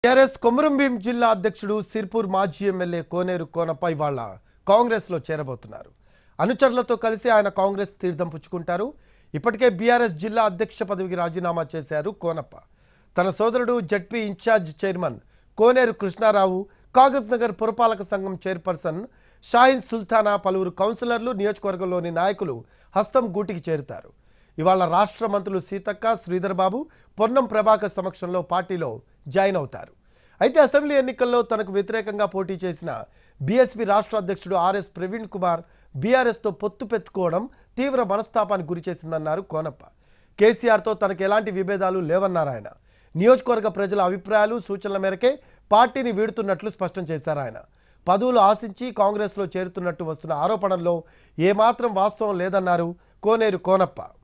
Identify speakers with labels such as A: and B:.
A: TRS Komaram Bheem జిల్లా అధ్యక్షుడు సిర్పూర్ మాజీ ఎమ్మెల్యే కోనేరు కోనప్ప ఇవాళ కాంగ్రెస్లో చేరబోతున్నారు అనుచరులతో కలిసి ఆయన కాంగ్రెస్ తీర్థం పుచ్చుకుంటారు ఇప్పటికే బీఆర్ఎస్ జిల్లా అధ్యక్ష పదవికి రాజీనామా చేశారు కోనప్ప తన సోదరుడు ZP incharge chairman Koneru Krishna Rao Kagaz Nagar పురపాలక సంఘం చైర్పర్సన్ షాహిన్ సుల్తానా పలువురు కౌన్సిలర్లు నియోజకవర్గంలోని నాయకులు హస్తం గూటికి చేరుతారు ఇవాళ రాష్ట్ర మంత్రులు సీతక్క శ్రీధర్ బాబు పొన్నం ప్రభాకర్ సమక్షంలో పార్టీలో జాయిన్ అవుతారు అయితే అసెంబ్లీ ఎన్నికల్లో తనకు వ్యతిరేకంగా పోటీ చేసిన బీఎస్పీ రాష్ట్ర అధ్యక్షుడు ఆర్ఎస్ ప్రవీణ్ కుమార్ బీఆర్ఎస్తో పొత్తు పెట్టుకోవడం తీవ్ర మనస్తాపానికి గురిచేసిందన్నారు కోనప్ప కేసీఆర్తో తనకు ఎలాంటి విభేదాలు లేవన్నారు ఆయన నియోజకవర్గ ప్రజల అభిప్రాయాలు సూచనల మేరకే పార్టీని వీడుతున్నట్లు స్పష్టం చేశారు ఆయన పదవులు ఆశించి కాంగ్రెస్లో చేరుతున్నట్టు వస్తున్న ఆరోపణల్లో ఏమాత్రం వాస్తవం లేదన్నారు కోనేరు కోనప్ప